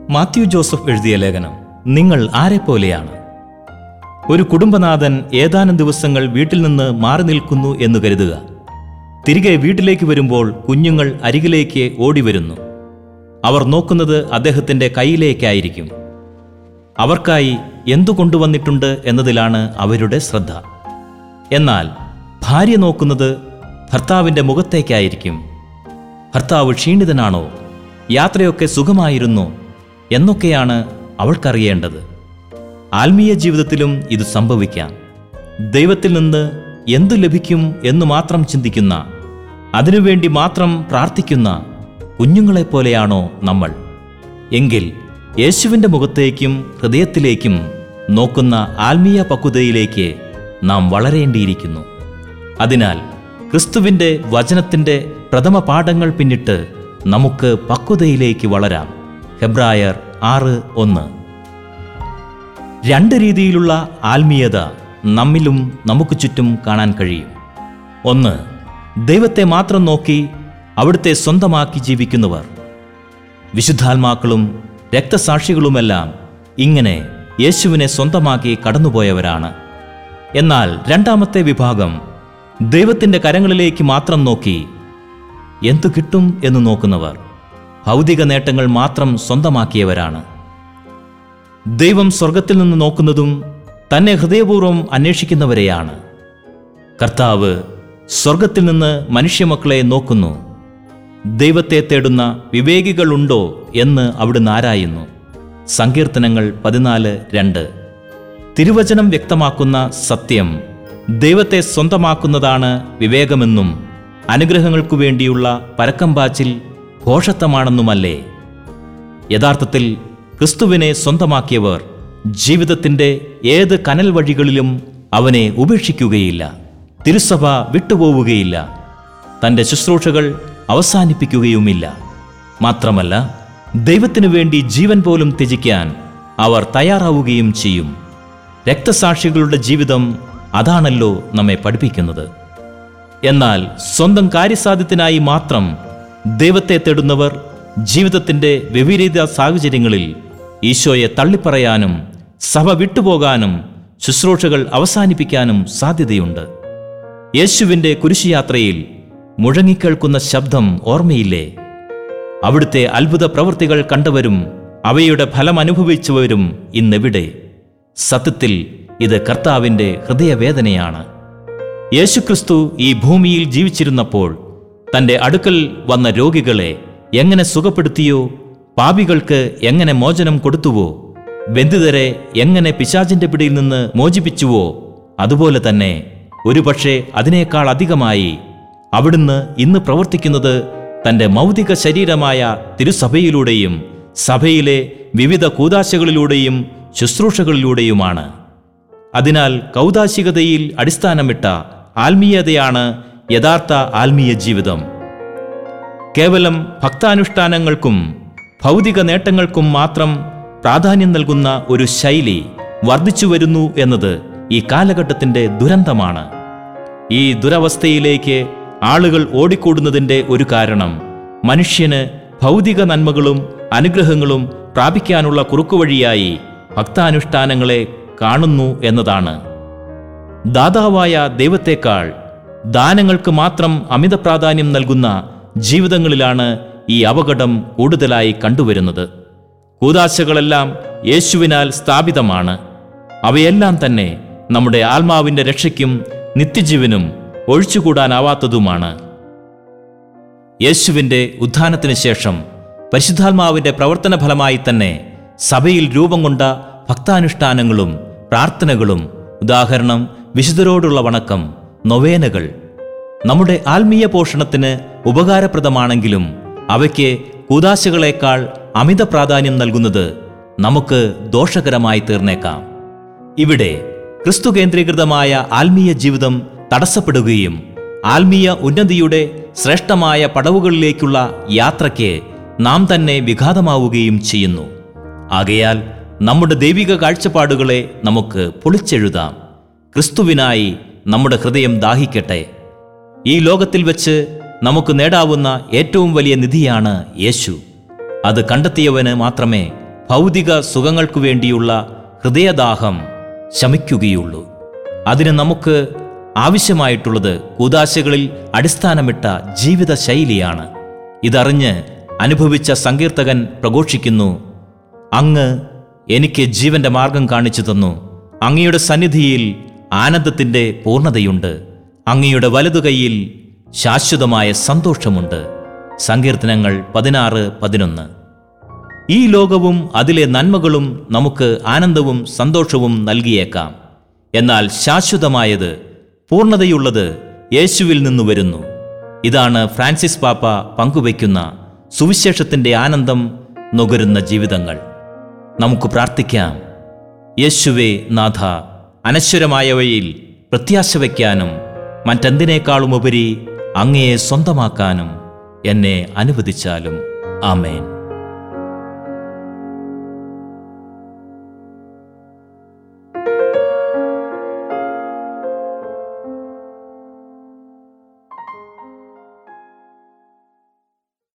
Mathew Joseph എഴുതിയ ലേഖനം നിങ്ങൾ ആരെപ്പോലെയാണ് ഒരു കുടുംബനാഥൻ ഏതാനും ദിവസങ്ങൾ വീട്ടിൽ നിന്ന് മാറി നിൽക്കുന്നു എന്ന് കരുതുക തിരികെ വീട്ടിലേക്ക് വരുമ്പോൾ കുഞ്ഞുങ്ങൾ അരികിലേക്ക് ഓടി വരുന്നു അവർ നോക്കുന്നത് അദ്ദേഹത്തിൻ്റെ കയ്യിലേക്കായിരിക്കും അവർക്കായി എന്തു കൊണ്ടുവന്നിട്ടുണ്ട് എന്നതിലാണ് അവരുടെ ശ്രദ്ധ എന്നാൽ ഭാര്യ നോക്കുന്നത് ഭർത്താവിൻ്റെ മുഖത്തേക്കായിരിക്കും ഭർത്താവ് ക്ഷീണിതനാണോ യാത്രയൊക്കെ സുഖമായിരുന്നോ എന്നൊക്കെയാണ് അവൾക്കറിയേണ്ടത് ആത്മീയ ജീവിതത്തിലും ഇത് സംഭവിക്കാം ദൈവത്തിൽ നിന്ന് എന്തു ലഭിക്കും എന്ന് മാത്രം ചിന്തിക്കുന്ന അതിനുവേണ്ടി മാത്രം പ്രാർത്ഥിക്കുന്ന കുഞ്ഞുങ്ങളെപ്പോലെയാണോ നമ്മൾ എങ്കിൽ യേശുവിൻ്റെ മുഖത്തേക്കും ഹൃദയത്തിലേക്കും നോക്കുന്ന ആത്മീയ പക്വതയിലേക്ക് നാം വളരേണ്ടിയിരിക്കുന്നു അതിനാൽ ക്രിസ്തുവിൻ്റെ വചനത്തിൻ്റെ പ്രഥമ പാഠങ്ങൾ പിന്നിട്ട് നമുക്ക് പക്വതയിലേക്ക് വളരാം ഹെബ്രായർ ആറ് ഒന്ന് രണ്ട് രീതിയിലുള്ള ആത്മീയത നമ്മിലും നമുക്ക് ചുറ്റും കാണാൻ കഴിയും ഒന്ന് ദൈവത്തെ മാത്രം നോക്കി അവിടുത്തെ സ്വന്തമാക്കി ജീവിക്കുന്നവർ വിശുദ്ധാത്മാക്കളും രക്തസാക്ഷികളുമെല്ലാം ഇങ്ങനെ യേശുവിനെ സ്വന്തമാക്കി കടന്നുപോയവരാണ് എന്നാൽ രണ്ടാമത്തെ വിഭാഗം ദൈവത്തിൻ്റെ കരങ്ങളിലേക്ക് മാത്രം നോക്കി എന്തു കിട്ടും എന്ന് നോക്കുന്നവർ ഭൗതിക നേട്ടങ്ങൾ മാത്രം സ്വന്തമാക്കിയവരാണ് ദൈവം സ്വർഗത്തിൽ നിന്ന് നോക്കുന്നതും തന്നെ ഹൃദയപൂർവ്വം അന്വേഷിക്കുന്നവരെയാണ് കർത്താവ് സ്വർഗത്തിൽ നിന്ന് മനുഷ്യമക്കളെ നോക്കുന്നു ദൈവത്തെ തേടുന്ന വിവേകികളുണ്ടോ എന്ന് അവിടുന്ന് ആരായുന്നു സങ്കീർത്തനങ്ങൾ പതിനാല് രണ്ട് തിരുവചനം വ്യക്തമാക്കുന്ന സത്യം ദൈവത്തെ സ്വന്തമാക്കുന്നതാണ് വിവേകമെന്നും അനുഗ്രഹങ്ങൾക്കു വേണ്ടിയുള്ള പരക്കമ്പാച്ചിൽ ഭോഷത്വമാണെന്നുമല്ലേ യഥാർത്ഥത്തിൽ ക്രിസ്തുവിനെ സ്വന്തമാക്കിയവർ ജീവിതത്തിൻ്റെ ഏത് കനൽ വഴികളിലും അവനെ ഉപേക്ഷിക്കുകയില്ല തിരുസഭ വിട്ടുപോവുകയില്ല തൻ്റെ ശുശ്രൂഷകൾ അവസാനിപ്പിക്കുകയുമില്ല മാത്രമല്ല ദൈവത്തിനു വേണ്ടി ജീവൻ പോലും ത്യജിക്കാൻ അവർ തയ്യാറാവുകയും ചെയ്യും രക്തസാക്ഷികളുടെ ജീവിതം അതാണല്ലോ നമ്മെ പഠിപ്പിക്കുന്നത് എന്നാൽ സ്വന്തം കാര്യസാധ്യത്തിനായി മാത്രം ദൈവത്തെ തേടുന്നവർ ജീവിതത്തിൻ്റെ വിപരീത സാഹചര്യങ്ങളിൽ ഈശോയെ തള്ളിപ്പറയാനും സഭ വിട്ടുപോകാനും ശുശ്രൂഷകൾ അവസാനിപ്പിക്കാനും സാധ്യതയുണ്ട് യേശുവിൻ്റെ കുരിശുയാത്രയിൽ മുഴങ്ങിക്കേൾക്കുന്ന ശബ്ദം ഓർമ്മയില്ലേ അവിടുത്തെ അത്ഭുത പ്രവൃത്തികൾ കണ്ടവരും അവയുടെ ഫലം അനുഭവിച്ചവരും ഇന്നെവിടെ സത്യത്തിൽ ഇത് കർത്താവിൻ്റെ ഹൃദയവേദനയാണ് യേശുക്രിസ്തു ഈ ഭൂമിയിൽ ജീവിച്ചിരുന്നപ്പോൾ തൻ്റെ അടുക്കൽ വന്ന രോഗികളെ എങ്ങനെ സുഖപ്പെടുത്തിയോ പാപികൾക്ക് എങ്ങനെ മോചനം കൊടുത്തുവോ ബന്ധിതരെ എങ്ങനെ പിശാചിന്റെ പിടിയിൽ നിന്ന് മോചിപ്പിച്ചുവോ അതുപോലെ തന്നെ ഒരുപക്ഷെ അതിനേക്കാൾ അധികമായി അവിടുന്ന് ഇന്ന് പ്രവർത്തിക്കുന്നത് തൻ്റെ മൗതിക ശരീരമായ തിരുസഭയിലൂടെയും സഭയിലെ വിവിധ കൂതാശകളിലൂടെയും ശുശ്രൂഷകളിലൂടെയുമാണ് അതിനാൽ കൗതാശികതയിൽ അടിസ്ഥാനമിട്ട ആത്മീയതയാണ് യഥാർത്ഥ ആത്മീയ ജീവിതം കേവലം ഭക്താനുഷ്ഠാനങ്ങൾക്കും ഭൗതിക നേട്ടങ്ങൾക്കും മാത്രം പ്രാധാന്യം നൽകുന്ന ഒരു ശൈലി വർദ്ധിച്ചു വരുന്നു എന്നത് ഈ കാലഘട്ടത്തിന്റെ ദുരന്തമാണ് ഈ ദുരവസ്ഥയിലേക്ക് ആളുകൾ ഓടിക്കൂടുന്നതിന്റെ ഒരു കാരണം മനുഷ്യന് ഭൗതിക നന്മകളും അനുഗ്രഹങ്ങളും പ്രാപിക്കാനുള്ള കുറുക്കുവഴിയായി ഭക്താനുഷ്ഠാനങ്ങളെ കാണുന്നു എന്നതാണ് ദാതാവായ ദൈവത്തേക്കാൾ ദാനങ്ങൾക്ക് മാത്രം അമിത പ്രാധാന്യം നൽകുന്ന ജീവിതങ്ങളിലാണ് ഈ അപകടം കൂടുതലായി കണ്ടുവരുന്നത് കൂതാശകളെല്ലാം യേശുവിനാൽ സ്ഥാപിതമാണ് അവയെല്ലാം തന്നെ നമ്മുടെ ആത്മാവിൻ്റെ രക്ഷയ്ക്കും നിത്യജീവനും ഒഴിച്ചുകൂടാനാവാത്തതുമാണ് യേശുവിൻ്റെ ഉത്ഥാനത്തിന് ശേഷം പരിശുദ്ധാത്മാവിൻ്റെ പ്രവർത്തന ഫലമായി തന്നെ സഭയിൽ രൂപം കൊണ്ട ഭക്താനുഷ്ഠാനങ്ങളും പ്രാർത്ഥനകളും ഉദാഹരണം വിശുദ്ധരോടുള്ള വണക്കം നൊവേനകൾ നമ്മുടെ ആത്മീയ പോഷണത്തിന് ഉപകാരപ്രദമാണെങ്കിലും അവയ്ക്ക് കൂതാശകളേക്കാൾ അമിത പ്രാധാന്യം നൽകുന്നത് നമുക്ക് ദോഷകരമായി തീർന്നേക്കാം ഇവിടെ ക്രിസ്തു കേന്ദ്രീകൃതമായ ആത്മീയ ജീവിതം തടസ്സപ്പെടുകയും ആത്മീയ ഉന്നതിയുടെ ശ്രേഷ്ഠമായ പടവുകളിലേക്കുള്ള യാത്രയ്ക്ക് നാം തന്നെ വിഘാതമാവുകയും ചെയ്യുന്നു ആകയാൽ നമ്മുടെ ദൈവിക കാഴ്ചപ്പാടുകളെ നമുക്ക് പൊളിച്ചെഴുതാം ക്രിസ്തുവിനായി നമ്മുടെ ഹൃദയം ദാഹിക്കട്ടെ ഈ ലോകത്തിൽ വെച്ച് നമുക്ക് നേടാവുന്ന ഏറ്റവും വലിയ നിധിയാണ് യേശു അത് കണ്ടെത്തിയവന് മാത്രമേ ഭൗതിക സുഖങ്ങൾക്കു വേണ്ടിയുള്ള ഹൃദയദാഹം ശമിക്കുകയുള്ളൂ അതിന് നമുക്ക് ആവശ്യമായിട്ടുള്ളത് കൂതാശകളിൽ അടിസ്ഥാനമിട്ട ജീവിത ശൈലിയാണ് ഇതറിഞ്ഞ് അനുഭവിച്ച സങ്കീർത്തകൻ പ്രഘോഷിക്കുന്നു അങ്ങ് എനിക്ക് ജീവന്റെ മാർഗം കാണിച്ചു തന്നു അങ്ങയുടെ സന്നിധിയിൽ ആനന്ദത്തിന്റെ പൂർണ്ണതയുണ്ട് അങ്ങയുടെ വലതുകൈയിൽ ശാശ്വതമായ സന്തോഷമുണ്ട് സങ്കീർത്തനങ്ങൾ പതിനാറ് പതിനൊന്ന് ഈ ലോകവും അതിലെ നന്മകളും നമുക്ക് ആനന്ദവും സന്തോഷവും നൽകിയേക്കാം എന്നാൽ ശാശ്വതമായത് പൂർണ്ണതയുള്ളത് യേശുവിൽ നിന്നു വരുന്നു ഇതാണ് ഫ്രാൻസിസ് പാപ്പ പങ്കുവയ്ക്കുന്ന സുവിശേഷത്തിന്റെ ആനന്ദം നുകരുന്ന ജീവിതങ്ങൾ നമുക്ക് പ്രാർത്ഥിക്കാം യേശുവേ നാഥ അനശ്വരമായവയിൽ പ്രത്യാശ വയ്ക്കാനും മറ്റെന്തിനേക്കാളുമുപരി അങ്ങയെ സ്വന്തമാക്കാനും എന്നെ അനുവദിച്ചാലും ആമേൻ